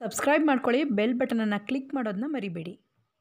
subscribe ಮಾಡ್ಕೊಳ್ಳಿ bell ಬಟನನ್ನು click ಮಾಡೋದನ್ನ ಮರಿಬೇಡಿ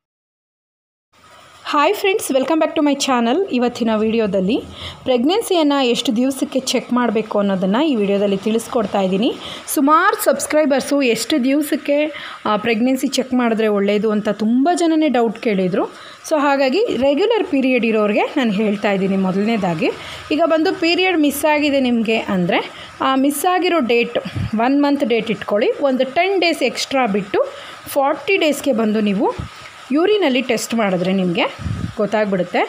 hi friends welcome back to my channel ಇವತ್ತಿನ ವಿಡಿಯೋದಲ್ಲಿ ಪ್ರೆಗ್ನೆನ್ಸಿಯನ್ನು ಎಷ್ಟು ದಿವಸಕ್ಕೆ ಚೆಕ್ ಮಾಡಬೇಕು ಅನ್ನೋದನ್ನು ಈ ವಿಡಿಯೋದಲ್ಲಿ ತಿಳಿಸ್ಕೊಡ್ತಾ ಇದ್ದೀನಿ ಸುಮಾರು ಸಬ್ಸ್ಕ್ರೈಬರ್ಸು ಎಷ್ಟು ದಿವಸಕ್ಕೆ ಪ್ರೆಗ್ನೆನ್ಸಿ ಚೆಕ್ ಮಾಡಿದ್ರೆ ಒಳ್ಳೆಯದು ಅಂತ ತುಂಬ ಜನನೇ ಡೌಟ್ ಕೇಳಿದರು ಸೊ ಹಾಗಾಗಿ ರೆಗ್ಯುಲರ್ ಪೀರಿಯಡ್ ಇರೋರಿಗೆ ನಾನು ಹೇಳ್ತಾ ಇದ್ದೀನಿ ಮೊದಲನೇದಾಗಿ ಈಗ ಬಂದು ಪೀರಿಯಡ್ ಮಿಸ್ ಆಗಿದೆ ನಿಮಗೆ ಅಂದರೆ ಆ ಮಿಸ್ ಆಗಿರೋ ಡೇಟ್ ಒನ್ ಮಂತ್ ಡೇಟ್ ಇಟ್ಕೊಳ್ಳಿ ಒಂದು ಟೆನ್ ಡೇಸ್ ಎಕ್ಸ್ಟ್ರಾ ಬಿಟ್ಟು ಫಾರ್ಟಿ ಡೇಸ್ಗೆ ಬಂದು ನೀವು ಯೂರಿನಲ್ಲಿ ಟೆಸ್ಟ್ ಮಾಡಿದ್ರೆ ನಿಮಗೆ ಗೊತ್ತಾಗ್ಬಿಡುತ್ತೆ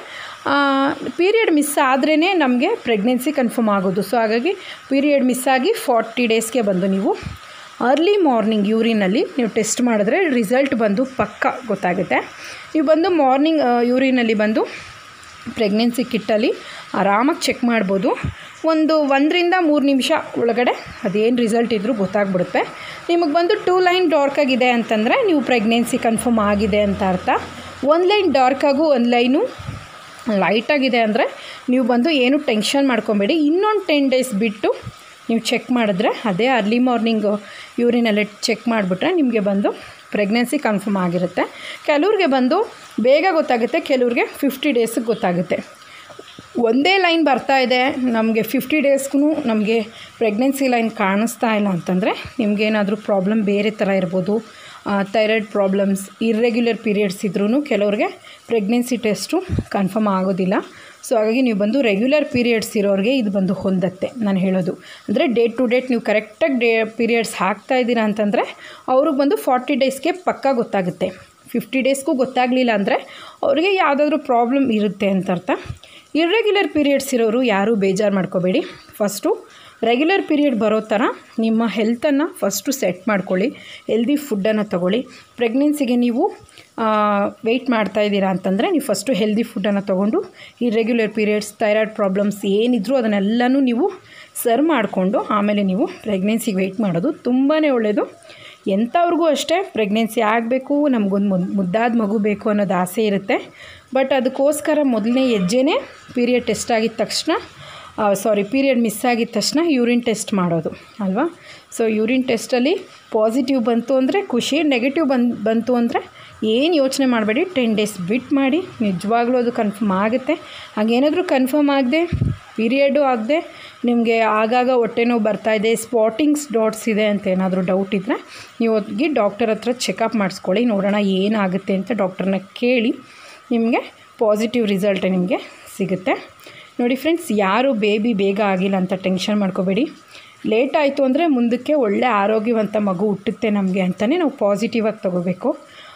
ಪೀರಿಯಡ್ ಮಿಸ್ ಆದ್ರೇ ನಮಗೆ ಪ್ರೆಗ್ನೆನ್ಸಿ ಕನ್ಫರ್ಮ್ ಆಗೋದು ಸೊ ಹಾಗಾಗಿ ಪೀರಿಯಡ್ ಮಿಸ್ ಆಗಿ ಫಾರ್ಟಿ ಡೇಸ್ಗೆ ಬಂದು ನೀವು ಅರ್ಲಿ ಮಾರ್ನಿಂಗ್ ಯೂರಿನಲ್ಲಿ ನೀವು ಟೆಸ್ಟ್ ಮಾಡಿದ್ರೆ ರಿಸಲ್ಟ್ ಬಂದು ಪಕ್ಕ ಗೊತ್ತಾಗುತ್ತೆ ನೀವು ಬಂದು ಮಾರ್ನಿಂಗ್ ಯೂರಿನಲ್ಲಿ ಬಂದು ಪ್ರೆಗ್ನೆನ್ಸಿ ಕಿಟ್ಟಲ್ಲಿ ಆರಾಮಾಗಿ ಚೆಕ್ ಮಾಡ್ಬೋದು ಒಂದು ಒಂದರಿಂದ ಮೂರು ನಿಮಿಷ ಒಳಗಡೆ ಅದೇನು ರಿಸಲ್ಟ್ ಇದ್ದರೂ ಗೊತ್ತಾಗ್ಬಿಡುತ್ತೆ ನಿಮಗೆ ಬಂದು ಟೂ ಲೈನ್ ಡಾರ್ಕ್ ಆಗಿದೆ ಅಂತಂದರೆ ನೀವು ಪ್ರೆಗ್ನೆನ್ಸಿ ಕನ್ಫರ್ಮ್ ಆಗಿದೆ ಅಂತ ಅರ್ಥ ಒಂದು ಲೈನ್ ಡಾರ್ಕಾಗೂ ಒಂದು ಲೈನು ಲೈಟಾಗಿದೆ ಅಂದರೆ ನೀವು ಬಂದು ಏನು ಟೆನ್ಷನ್ ಮಾಡ್ಕೊಬೇಡಿ ಇನ್ನೊಂದು ಟೆನ್ ಡೇಸ್ ಬಿಟ್ಟು ನೀವು ಚೆಕ್ ಮಾಡಿದ್ರೆ ಅದೇ ಅರ್ಲಿ ಮಾರ್ನಿಂಗು ಯೂರಿನಲ್ಲಿ ಚೆಕ್ ಮಾಡಿಬಿಟ್ರೆ ನಿಮಗೆ ಬಂದು ಪ್ರೆಗ್ನೆನ್ಸಿ ಕನ್ಫರ್ಮ್ ಆಗಿರುತ್ತೆ ಕೆಲವ್ರಿಗೆ ಬಂದು ಬೇಗ ಗೊತ್ತಾಗುತ್ತೆ ಕೆಲವ್ರಿಗೆ ಫಿಫ್ಟಿ ಡೇಸಿಗೆ ಗೊತ್ತಾಗುತ್ತೆ ಒಂದೇ ಲೈನ್ ಬರ್ತಾ ಇದೆ ನಮಗೆ ಫಿಫ್ಟಿ ಡೇಸ್ಗೂ ನಮಗೆ ಪ್ರೆಗ್ನೆನ್ಸಿ ಲೈನ್ ಕಾಣಿಸ್ತಾ ಇಲ್ಲ ಅಂತಂದರೆ ನಿಮಗೇನಾದರೂ ಪ್ರಾಬ್ಲಮ್ ಬೇರೆ ಥರ ಇರ್ಬೋದು ಥೈರಾಯ್ಡ್ ಪ್ರಾಬ್ಲಮ್ಸ್ ಇರ್ರೆಗ್ಯುಲರ್ ಪೀರಿಯಡ್ಸ್ ಇದ್ರೂ ಕೆಲವ್ರಿಗೆ ಪ್ರೆಗ್ನೆನ್ಸಿ ಟೆಸ್ಟು ಕನ್ಫರ್ಮ್ ಆಗೋದಿಲ್ಲ ಸೊ ಹಾಗಾಗಿ ನೀವು ಬಂದು ರೆಗ್ಯುಲರ್ ಪೀರಿಯಡ್ಸ್ ಇರೋರಿಗೆ ಇದು ಬಂದು ಹೊಂದತ್ತೆ ನಾನು ಹೇಳೋದು ಅಂದರೆ ಡೇಟ್ ಟು ಡೇಟ್ ನೀವು ಕರೆಕ್ಟಾಗಿ ಡೇ ಪೀರಿಯಡ್ಸ್ ಹಾಕ್ತಾ ಇದ್ದೀರಾ ಅಂತಂದರೆ ಅವ್ರಿಗೆ ಬಂದು ಫಾರ್ಟಿ ಡೇಸ್ಗೆ ಪಕ್ಕ ಗೊತ್ತಾಗುತ್ತೆ ಫಿಫ್ಟಿ ಡೇಸ್ಗೂ ಗೊತ್ತಾಗಲಿಲ್ಲ ಅಂದರೆ ಅವ್ರಿಗೆ ಯಾವುದಾದ್ರೂ ಪ್ರಾಬ್ಲಮ್ ಇರುತ್ತೆ ಅಂತ ಅರ್ಥ ಇರ್ರೆಗ್ಯುಲರ್ ಪೀರಿಯಡ್ಸ್ ಇರೋರು ಯಾರೂ ಬೇಜಾರು ಮಾಡ್ಕೋಬೇಡಿ ಫಸ್ಟು ರೆಗ್ಯುಲರ್ ಪೀರಿಯಡ್ ಬರೋ ಥರ ನಿಮ್ಮ ಹೆಲ್ತನ್ನು ಫಸ್ಟು ಸೆಟ್ ಮಾಡ್ಕೊಳ್ಳಿ ಹೆಲ್ದಿ ಫುಡ್ಡನ್ನು ತೊಗೊಳ್ಳಿ ಪ್ರೆಗ್ನೆನ್ಸಿಗೆ ನೀವು ವೆಯ್ಟ್ ಮಾಡ್ತಾ ಇದ್ದೀರಾ ಅಂತಂದರೆ ನೀವು ಫಸ್ಟು ಹೆಲ್ದಿ ಫುಡ್ಡನ್ನು ತೊಗೊಂಡು ಇರ್ರೆಗ್ಯುಲರ್ ಪೀರಿಯಡ್ಸ್ ಥೈರಾಯ್ಡ್ ಪ್ರಾಬ್ಲಮ್ಸ್ ಏನಿದ್ರು ಅದನ್ನೆಲ್ಲನೂ ನೀವು ಸರ್ವ್ ಮಾಡಿಕೊಂಡು ಆಮೇಲೆ ನೀವು ಪ್ರೆಗ್ನೆನ್ಸಿಗೆ ವೆಯ್ಟ್ ಮಾಡೋದು ತುಂಬಾ ಒಳ್ಳೆಯದು ಎಂಥವ್ರಿಗೂ ಅಷ್ಟೇ ಪ್ರೆಗ್ನೆನ್ಸಿ ಆಗಬೇಕು ನಮಗೊಂದು ಮುದ್ ಮುದ್ದಾದ ಮಗು ಬೇಕು ಅನ್ನೋದು ಆಸೆ ಇರುತ್ತೆ ಬಟ್ ಅದಕ್ಕೋಸ್ಕರ ಮೊದಲನೇ ಹೆಜ್ಜೆನೇ ಪೀರಿಯಡ್ ಟೆಸ್ಟ್ ಆಗಿದ ತಕ್ಷಣ ಸಾರಿ ಪೀರಿಯಡ್ ಮಿಸ್ ಆಗಿದ ತಕ್ಷಣ ಯೂರಿನ್ ಟೆಸ್ಟ್ ಮಾಡೋದು ಅಲ್ವಾ ಸೊ ಯೂರಿನ್ ಟೆಸ್ಟಲ್ಲಿ ಪಾಸಿಟಿವ್ ಬಂತು ಅಂದರೆ ಖುಷಿ ನೆಗೆಟಿವ್ ಬಂದು ಬಂತು ಅಂದರೆ ಏನು ಯೋಚನೆ ಮಾಡಬೇಡಿ ಟೆನ್ ಡೇಸ್ ಬಿಟ್ಟು ಮಾಡಿ ನಿಜವಾಗ್ಲೂ ಅದು ಕನ್ಫರ್ಮ್ ಆಗುತ್ತೆ ಹಾಗೇನಾದರೂ ಕನ್ಫರ್ಮ್ ಆಗದೆ ಪೀರಿಯಡು ಆಗದೆ ನಿಮಗೆ ಆಗಾಗ ಹೊಟ್ಟೆ ನೋವು ಬರ್ತಾಯಿದೆ ಸ್ಪಾಟಿಂಗ್ಸ್ ಡಾಟ್ಸ್ ಇದೆ ಅಂತ ಏನಾದರೂ ಡೌಟ್ ಇದ್ದರೆ ನೀವು ಹೋಗಿ ಡಾಕ್ಟರ್ ಹತ್ರ ಚೆಕಪ್ ಮಾಡಿಸ್ಕೊಳ್ಳಿ ನೋಡೋಣ ಏನಾಗುತ್ತೆ ಅಂತ ಡಾಕ್ಟರ್ನ ಕೇಳಿ ನಿಮಗೆ ಪಾಸಿಟಿವ್ ರಿಸಲ್ಟ್ ನಿಮಗೆ ಸಿಗುತ್ತೆ ನೋಡಿ ಫ್ರೆಂಡ್ಸ್ ಯಾರು ಬೇಬಿ ಬೇಗ ಆಗಿಲ್ಲ ಅಂತ ಟೆನ್ಷನ್ ಮಾಡ್ಕೋಬೇಡಿ ಲೇಟ್ ಆಯಿತು ಅಂದರೆ ಮುಂದಕ್ಕೆ ಒಳ್ಳೆ ಆರೋಗ್ಯವಂತ ಮಗು ಹುಟ್ಟುತ್ತೆ ನಮಗೆ ಅಂತಲೇ ನಾವು ಪಾಸಿಟಿವ್ ಆಗಿ ತೊಗೋಬೇಕು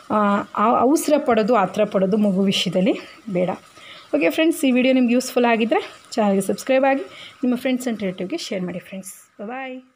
ಅವಸರ ಪಡೋದು ಆತರ ಪಡೋದು ಮಗು ವಿಷಯದಲ್ಲಿ ಬೇಡ ಓಕೆ ಫ್ರೆಂಡ್ಸ್ ಈ ವಿಡಿಯೋ ನಿಮ್ಗೆ ಯೂಸ್ಫುಲ್ ಆಗಿದ್ದರೆ ಚಾನಲ್ಗೆ ಸಬ್ಸ್ಕ್ರೈಬ್ ಆಗಿ ನಿಮ್ಮ ಫ್ರೆಂಡ್ಸ್ ಆ್ಯಂಡ್ ರಿಲೇಟಿವ್ಗೆ ಶೇರ್ ಮಾಡಿ ಫ್ರೆಂಡ್ಸ್ ಬಾಯ್